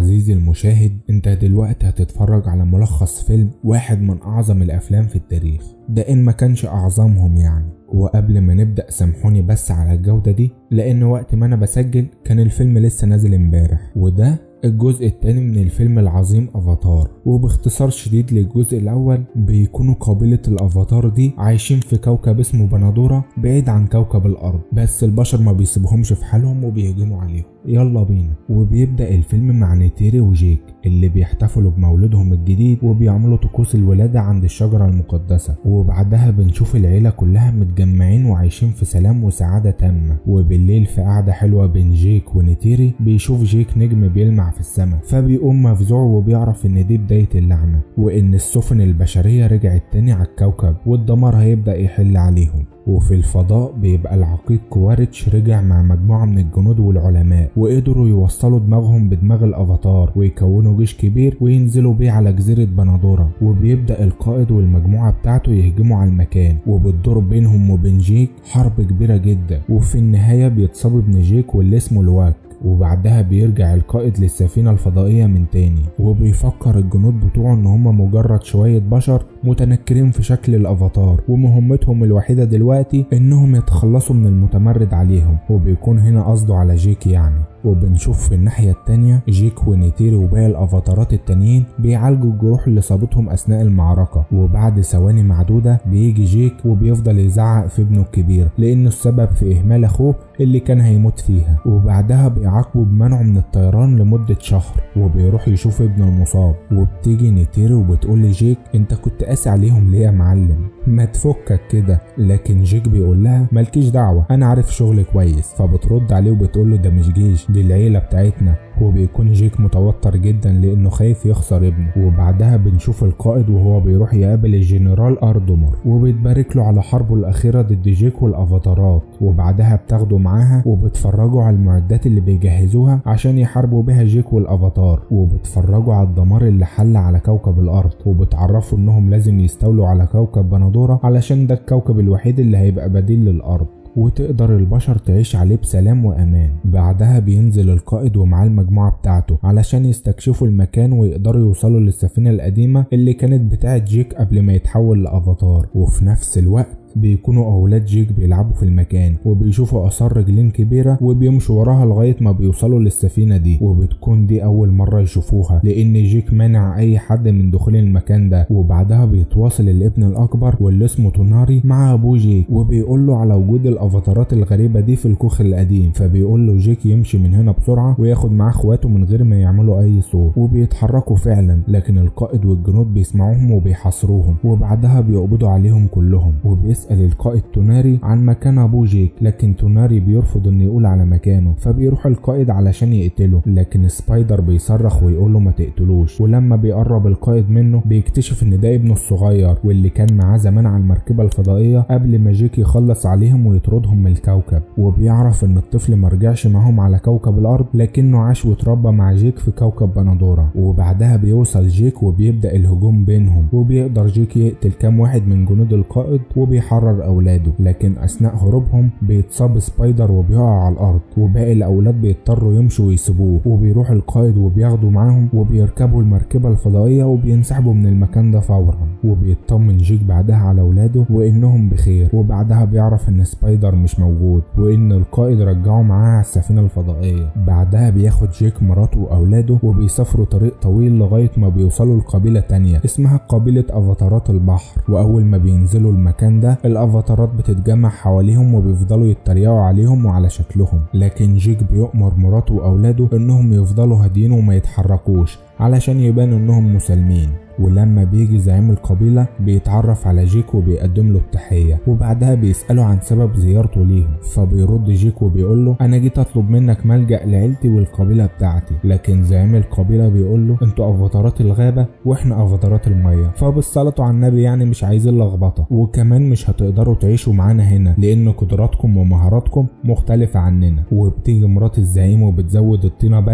عزيزي المشاهد انت دلوقتي هتتفرج على ملخص فيلم واحد من اعظم الافلام في التاريخ ده ان ما كانش اعظمهم يعني وقبل ما نبدأ سامحوني بس على الجودة دي لان وقت ما انا بسجل كان الفيلم لسه نازل امبارح وده الجزء التاني من الفيلم العظيم افاتار وباختصار شديد للجزء الاول بيكونوا قابلة الافاتار دي عايشين في كوكب اسمه بنادورة بعيد عن كوكب الارض بس البشر ما بيسيبوهمش في حالهم وبيهجموا عليهم يلا بينا وبيبدأ الفيلم مع نيتيري وجيك اللي بيحتفلوا بمولدهم الجديد وبيعملوا طقوس الولادة عند الشجرة المقدسة وبعدها بنشوف العيلة كلها متجمعين وعايشين في سلام وسعادة تامة وبالليل في قعدة حلوة بين جيك ونيتيري بيشوف جيك نجم بيلمع في السماء فبيقوم مفزوع وبيعرف ان دي بداية اللعنة وان السفن البشرية رجعت تاني على الكوكب والدمار هيبدأ يحل عليهم وفي الفضاء بيبقى العقيد كوارتش رجع مع مجموعة من الجنود والعلماء وقدروا يوصلوا دماغهم بدماغ الافاتار ويكونوا جيش كبير وينزلوا بيه على جزيرة بنادورة وبيبدأ القائد والمجموعة بتاعته يهجموا على المكان وبتدور بينهم وبين جيك حرب كبيرة جدا وفي النهاية بيتصاب ابن جيك واللي اسمه لواك وبعدها بيرجع القائد للسفينة الفضائية من تاني وبيفكر الجنود بتوعه ان هم مجرد شوية بشر متنكرين في شكل الافاتار ومهمتهم الوحيدة دلوقتي انهم يتخلصوا من المتمرد عليهم وبيكون هنا قصده على جيك يعني وبنشوف في الناحية التانية جيك ونيتيري وباقي الافاتارات التانيين بيعالجوا الجروح اللي صابتهم اثناء المعركة وبعد ثواني معدودة بيجي جيك وبيفضل يزعق في ابنه الكبير لانه السبب في اهمال اخوه اللي كان هيموت فيها وبعدها بيعاقبه بمنعه من الطيران لمدة شهر وبيروح يشوف ابنه المصاب وبتيجي نيتيري وبتقول لجيك انت كنت قاسي عليهم ليه يا معلم ما تفكك كده لكن جيك بيقول لها مالكيش دعوة انا عارف شغلي كويس فبترد عليه وبتقول له ده مش جيش دي العيلة بتاعتنا وبيكون جيك متوتر جدا لانه خايف يخسر ابنه وبعدها بنشوف القائد وهو بيروح يقابل الجنرال اردومر وبيتبارك له على حربه الاخيره ضد جيك والافاتارات وبعدها بتاخده معاها وبتفرجوا على المعدات اللي بيجهزوها عشان يحاربوا بيها جيك والافاتار وبتفرجوا على الدمار اللي حل على كوكب الارض وبتعرفوا انهم لازم يستولوا على كوكب بنادوره علشان ده الكوكب الوحيد اللي هيبقى بديل للارض وتقدر البشر تعيش عليه بسلام وامان بعدها بينزل القائد ومعاه المجموعه بتاعته علشان يستكشفوا المكان ويقدروا يوصلوا للسفينه القديمه اللي كانت بتاعه جيك قبل ما يتحول لافاتار وفي نفس الوقت بيكونوا أولاد جيك بيلعبوا في المكان وبيشوفوا آثار رجلين كبيرة وبيمشوا وراها لغاية ما بيوصلوا للسفينة دي وبتكون دي أول مرة يشوفوها لأن جيك منع أي حد من دخول المكان ده وبعدها بيتواصل الابن الأكبر واللي اسمه توناري مع أبوه جيك وبيقول له على وجود الأفاتارات الغريبة دي في الكوخ القديم فبيقول له جيك يمشي من هنا بسرعة وياخد معاه اخواته من غير ما يعملوا أي صوت وبيتحركوا فعلا لكن القائد والجنود بيسمعوهم وبيحاصروهم وبعدها بيقبضوا عليهم كلهم وبيس بيسأل القائد توناري عن مكان أبو جيك لكن توناري بيرفض إنه يقول على مكانه فبيروح القائد علشان يقتله لكن سبايدر بيصرخ ويقول له ما تقتلوش ولما بيقرب القائد منه بيكتشف إن ده ابنه الصغير واللي كان معاه زمان على المركبة الفضائية قبل ما جيك يخلص عليهم ويطردهم من الكوكب وبيعرف إن الطفل مرجعش معاهم على كوكب الأرض لكنه عاش واتربى مع جيك في كوكب بنادورا وبعدها بيوصل جيك وبيبدأ الهجوم بينهم وبيقدر جيك يقتل كام واحد من جنود القائد وبيحرر يحرر أولاده لكن أثناء هروبهم بيتصاب سبايدر وبيقع على الأرض وباقي الأولاد بيضطروا يمشوا ويسيبوه وبيروح القائد وبياخدوا معاهم وبيركبوا المركبة الفضائية وبينسحبوا من المكان ده فورا وبيطمن جيك بعدها على أولاده وإنهم بخير وبعدها بيعرف إن سبايدر مش موجود وإن القائد رجعه معاه على السفينة الفضائية بعدها بياخد جيك مراته وأولاده وبيسافروا طريق طويل لغاية ما بيوصلوا لقبيلة تانية اسمها قبيلة أفاتارات البحر وأول ما بينزلوا المكان ده الافاتارات بتتجمع حواليهم وبيفضلوا يتريقوا عليهم وعلى شكلهم لكن جيك بيؤمر مراته واولاده انهم يفضلوا هاديين وما يتحركوش علشان يبانوا انهم مسالمين ولما بيجي زعيم القبيلة بيتعرف على جيك وبيقدم له التحية وبعدها بيسأله عن سبب زيارته ليهم فبيرد جيك وبيقول له أنا جيت أطلب منك ملجأ لعيلتي والقبيلة بتاعتي لكن زعيم القبيلة بيقول له أنتوا أفاتارات الغابة وإحنا أفاتارات المية فبالصلاة على النبي يعني مش عايزين لخبطة وكمان مش هتقدروا تعيشوا معانا هنا لأن قدراتكم ومهاراتكم مختلفة عننا وبتيجي مرات الزعيم وبتزود الطينة بلة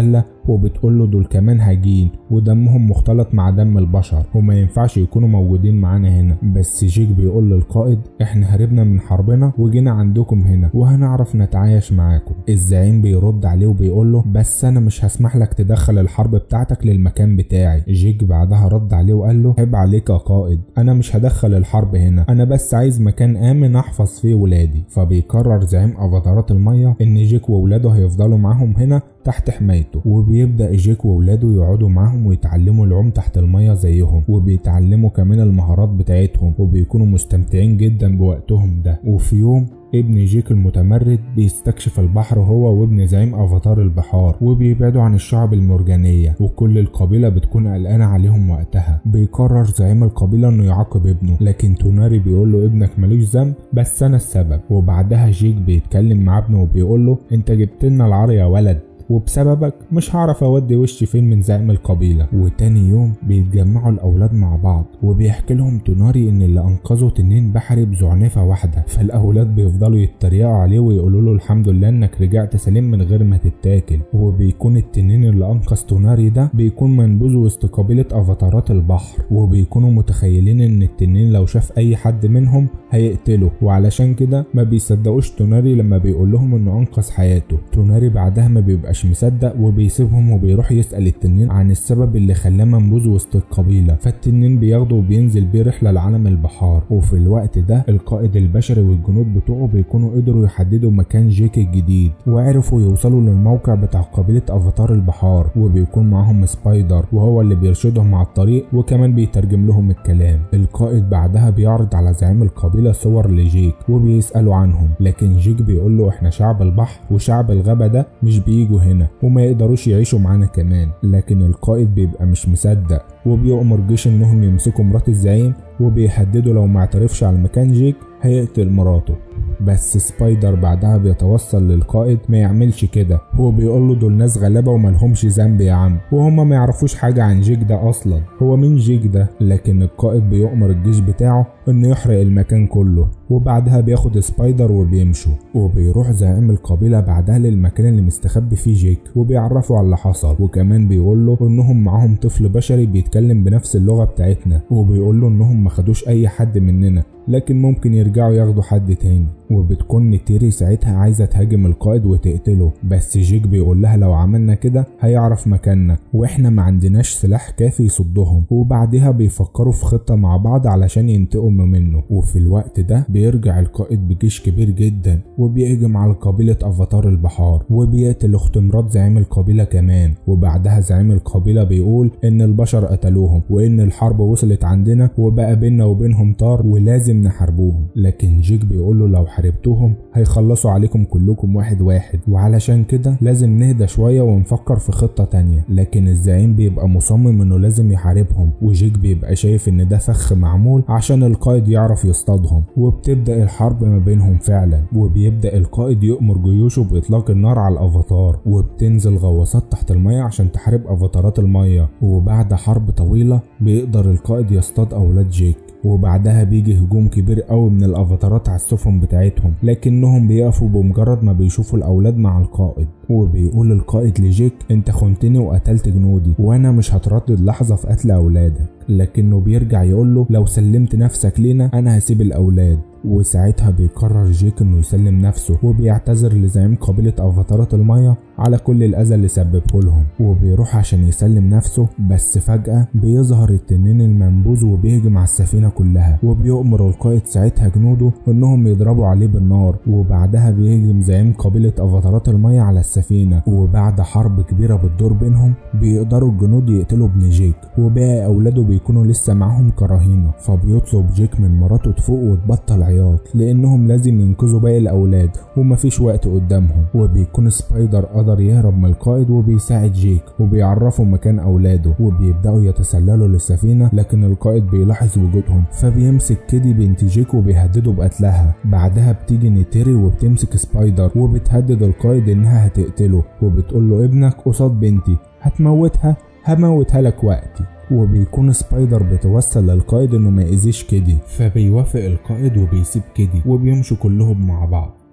وبتقول له دول كمان هاجين ودمهم مختلط مع دم البشر وما ينفعش يكونوا موجودين معانا هنا بس جيك بيقول للقائد احنا هربنا من حربنا وجينا عندكم هنا وهنعرف نتعايش معاكم الزعيم بيرد عليه وبيقول له بس انا مش هسمح لك تدخل الحرب بتاعتك للمكان بتاعي جيك بعدها رد عليه وقال له عيب عليك يا قائد انا مش هدخل الحرب هنا انا بس عايز مكان امن احفظ فيه ولادي فبيقرر زعيم افاتارات الميه ان جيك وولاده هيفضلوا معاهم هنا تحت حمايته وبيبدأ جيك وولاده يقعدوا معاهم ويتعلموا العوم تحت المية زيهم وبيتعلموا كمان المهارات بتاعتهم وبيكونوا مستمتعين جدا بوقتهم ده وفي يوم ابن جيك المتمرد بيستكشف البحر هو وابن زعيم افاتار البحار وبيبعدوا عن الشعب المرجانية وكل القبيلة بتكون قلقانة عليهم وقتها بيقرر زعيم القبيلة انه يعاقب ابنه لكن توناري بيقول له ابنك ملوش ذنب بس انا السبب وبعدها جيك بيتكلم مع ابنه وبيقول له انت جبت لنا العار يا ولد وبسببك مش هعرف اودي وشي فين من زعيم القبيله وتاني يوم بيتجمعوا الاولاد مع بعض وبيحكي لهم توناري ان اللي انقذه تنين بحري بزعنفه واحده فالاولاد بيفضلوا يتريقوا عليه ويقولوا له الحمد لله انك رجعت سليم من غير ما تتاكل وبيكون التنين اللي انقذ توناري ده بيكون منبوذ وسط قبيله افاتارات البحر وبيكونوا متخيلين ان التنين لو شاف اي حد منهم هيقتله وعلشان كده ما بيصدقوش توناري لما بيقول لهم انه انقذ حياته توناري بعدها ما بيبقاش مصدق وبيسيبهم وبيروح يسأل التنين عن السبب اللي خلاه منبوذ وسط القبيلة فالتنين بياخده وبينزل بيه رحلة لعالم البحار وفي الوقت ده القائد البشري والجنود بتوعه بيكونوا قدروا يحددوا مكان جيك الجديد وعرفوا يوصلوا للموقع بتاع قبيلة افاتار البحار وبيكون معاهم سبايدر وهو اللي بيرشدهم على الطريق وكمان بيترجم لهم الكلام القائد بعدها بيعرض على زعيم القبيلة صور لجيك وبيسألوا عنهم لكن جيك بيقول له احنا شعب البحر وشعب الغابة ده مش بيجوا هنا وما يقدروش يعيشوا معانا كمان لكن القائد بيبقى مش مصدق وبيأمر جيش انهم يمسكوا مرات الزعيم وبيهددوا لو ما اعترفش على مكان جيك هيقتل مراته بس سبايدر بعدها بيتوصل للقائد ما يعملش كده هو بيقول له دول ناس غلابه وملهمش ذنب يا عم وهما ما يعرفوش حاجه عن جيك ده اصلا هو مين جيك ده لكن القائد بيؤمر الجيش بتاعه انه يحرق المكان كله وبعدها بياخد سبايدر وبيمشوا وبيروح زعيم القبيله بعدها للمكان اللي مستخبي فيه جيك وبيعرفوا على اللي حصل وكمان بيقول له انهم معاهم طفل بشري بيتكلم بنفس اللغه بتاعتنا وبيقول له انهم ما خدوش اي حد مننا لكن ممكن يرجعوا ياخدوا حد تاني وبتكون نتيري ساعتها عايزة تهاجم القائد وتقتله بس جيك بيقول لها لو عملنا كده هيعرف مكاننا واحنا ما عندناش سلاح كافي يصدهم وبعدها بيفكروا في خطة مع بعض علشان ينتقموا منه وفي الوقت ده بيرجع القائد بجيش كبير جدا وبيهجم على قبيلة افاتار البحار وبيقتل اخت مرات زعيم القبيلة كمان وبعدها زعيم القبيلة بيقول ان البشر قتلوهم وان الحرب وصلت عندنا وبقى بينا وبينهم طار ولازم نحاربوهم لكن جيك بيقول له لو حاربتوهم هيخلصوا عليكم كلكم واحد واحد وعلشان كده لازم نهدى شوية ونفكر في خطة تانية لكن الزعيم بيبقى مصمم انه لازم يحاربهم وجيك بيبقى شايف ان ده فخ معمول عشان القائد يعرف يصطادهم وبتبدأ الحرب ما بينهم فعلا وبيبدأ القائد يؤمر جيوشه بإطلاق النار على الأفاتار وبتنزل غواصات تحت المية عشان تحارب أفاتارات المية وبعد حرب طويلة بيقدر القائد يصطاد أولاد جيك وبعدها بيجي هجوم كبير قوي من الافاتارات على السفن بتاعتهم لكنهم بيقفوا بمجرد ما بيشوفوا الاولاد مع القائد وبيقول القائد لجيك انت خنتني وقتلت جنودي وانا مش هتردد لحظه في قتل اولادك لكنه بيرجع يقول له لو سلمت نفسك لينا انا هسيب الاولاد وساعتها بيقرر جيك انه يسلم نفسه وبيعتذر لزعيم قبيلة افاتارات المية على كل الاذى اللي سببه لهم وبيروح عشان يسلم نفسه بس فجأة بيظهر التنين المنبوذ وبيهجم على السفينة كلها وبيؤمر القائد ساعتها جنوده انهم يضربوا عليه بالنار وبعدها بيهجم زعيم قبيلة افاتارات المية على السفينة وبعد حرب كبيرة بتدور بينهم بيقدروا الجنود يقتلوا ابن جيك وباقي اولاده بيكونوا لسه معاهم كرهينة فبيطلب جيك من مراته تفوق وتبطل عياط لانهم لازم ينقذوا باقي الاولاد ومفيش وقت قدامهم وبيكون سبايدر قدر يهرب من القائد وبيساعد جيك وبيعرفوا مكان اولاده وبيبداوا يتسللوا للسفينه لكن القائد بيلاحظ وجودهم فبيمسك كيدي بنت جيك وبيهدده بقتلها بعدها بتيجي نيتيري وبتمسك سبايدر وبتهدد القائد انها هتقتله وبتقول له ابنك قصاد بنتي هتموتها هموتها لك وقتي وبيكون سبايدر بيتوسل للقائد انه ما يأذيش كيدي فبيوافق القائد وبيسيب كيدي وبيمشوا كلهم مع بعض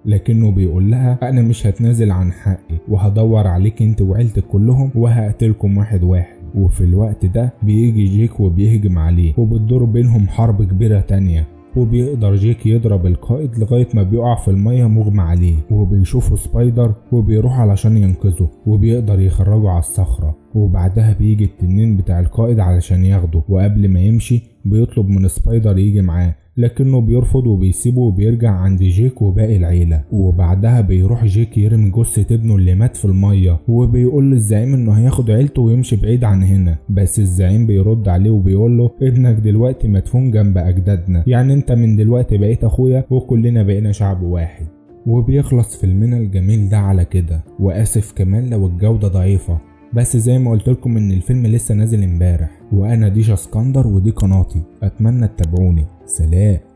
لكنه بيقول لها انا مش هتنازل عن حقي وهدور عليك انت وعيلتك كلهم وهقتلكم واحد واحد وفي الوقت ده بيجي جيك وبيهجم عليه وبتدور بينهم حرب كبيرة تانية وبيقدر جيك يضرب القائد لغاية ما بيقع في المية مغمى عليه وبيشوفه سبايدر وبيروح علشان ينقذه وبيقدر يخرجه على الصخرة وبعدها بيجي التنين بتاع القائد علشان ياخده وقبل ما يمشي بيطلب من سبايدر يجي معاه لكنه بيرفض وبيسيبه وبيرجع عند جيك وباقي العيلة وبعدها بيروح جيك يرمي جثة ابنه اللي مات في المية وبيقول للزعيم انه هياخد عيلته ويمشي بعيد عن هنا بس الزعيم بيرد عليه وبيقول له ابنك دلوقتي مدفون جنب اجدادنا يعني انت من دلوقتي بقيت اخويا وكلنا بقينا شعب واحد وبيخلص فيلمنا الجميل ده على كده واسف كمان لو الجودة ضعيفة بس زي ما قلت لكم ان الفيلم لسه نازل امبارح وانا ديشا اسكندر ودي قناتي اتمنى تتابعوني سلام